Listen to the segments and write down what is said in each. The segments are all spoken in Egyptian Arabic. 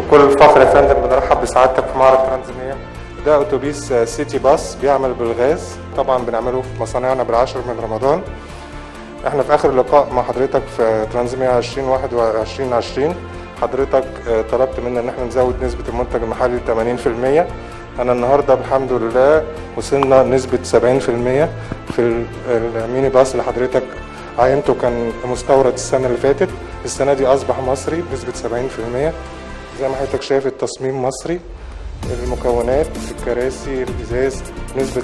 بكل فخر يا فندم بنرحب بسعادتك في معرض ترانزمية ده اتوبيس آه، سيتي باص بيعمل بالغاز طبعا بنعمله في مصانعنا بالعاشر من رمضان احنا في اخر لقاء مع حضرتك في ترانزمية 2021 20 حضرتك آه، طلبت منا ان احنا نزود نسبة المنتج المحلي ل 80% انا النهارده الحمد لله وصلنا نسبة 70% في ال- الميني باص اللي حضرتك عينته كان مستورد السنة اللي فاتت السنة دي أصبح مصري بنسبة 70% زي ما حضرتك شايف التصميم مصري المكونات الكراسي الإزاز نسبة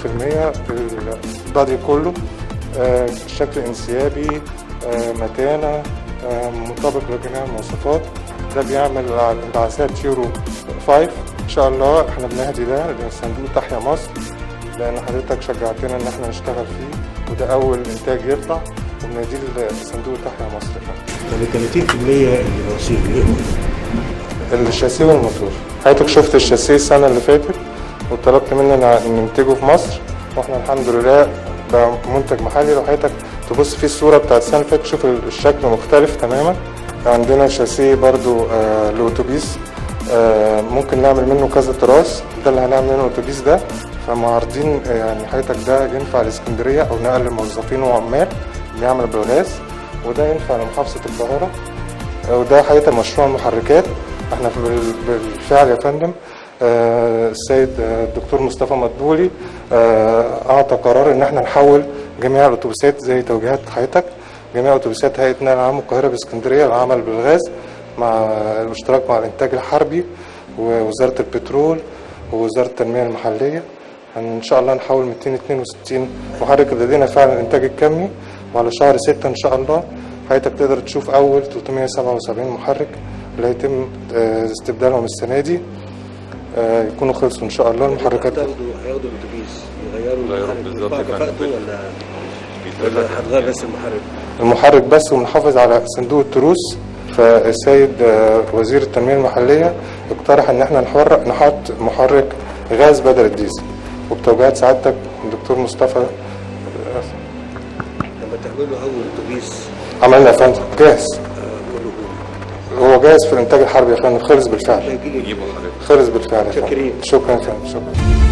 70% البادي كله آه، شكل انسيابي آه، متانة آه، مطابق لجميع المواصفات ده بيعمل على الانبعاثات يورو 5 ان شاء الله احنا بنهدي ده لصندوق تحيا مصر لان حضرتك شجعتنا ان احنا نشتغل فيه وده اول انتاج يطلع وبنديه لصندوق تحيا مصر يعني 30% اللي بوصيل ايه هو؟ الشاسيه والموتور حضرتك شفت الشاسيه السنه اللي فاتت وطلبت مننا ننتجه في مصر واحنا الحمد لله بقى منتج محلي لو حضرتك تبص في الصوره بتاعت السنه اللي فاتت شوف الشكل مختلف تماما عندنا شاسيه برضو آه لأتوبيس آه ممكن نعمل منه كذا تراس ده اللي هنعمل منه الأتوبيس ده فمعارضين آه، يعني حضرتك ده ينفع لاسكندريه او نقل موظفين وعمال بيعمل بالغاز وده ينفع لمحافظه القاهره وده حقيقة مشروع المحركات احنا في- بال- بالفعل يا فندم آه، السيد آه، الدكتور مصطفى مدبولي آه، اعطى قرار ان احنا نحول جميع الاتوبيسات زي توجيهات حضرتك جميع اتوبيسات هيئه نقل العام القاهره باسكندريه للعمل بالغاز مع الاشتراك مع الانتاج الحربي ووزاره البترول ووزاره التنميه المحليه ان شاء الله نحول 262 محرك لدينا فعلا الانتاج الكمي وعلى شهر 6 ان شاء الله حضرتك تقدر تشوف اول 377 محرك اللي هيتم آه، استبدالهم السنه دي آه، يكونوا خلصوا ان شاء الله المحركات هتاخدوا هياخدوا الاتوبيس يغيروا غيروا المحرك بالظبط بقى يا فندم. كفاءته ولا ولا هتغير بس المحرك؟ المحرك بس ونحافظ على صندوق التروس فالسيد آه، وزير التنميه المحليه اقترح ان احنا نحرك نحط محرك غاز بدل الديزل وبتوجيهات سعادتك الدكتور مصطفى آه، لما تعملوا اول اتوبيس عملنا يا فندم جاهز آه، كله هو جاهز في الانتاج الحربي يا فندم خلص بالفعل هيجي لي يجيبوا حضرتك خلص بالفعل يا فندم شاكرين. شكرا يا فندم شكرا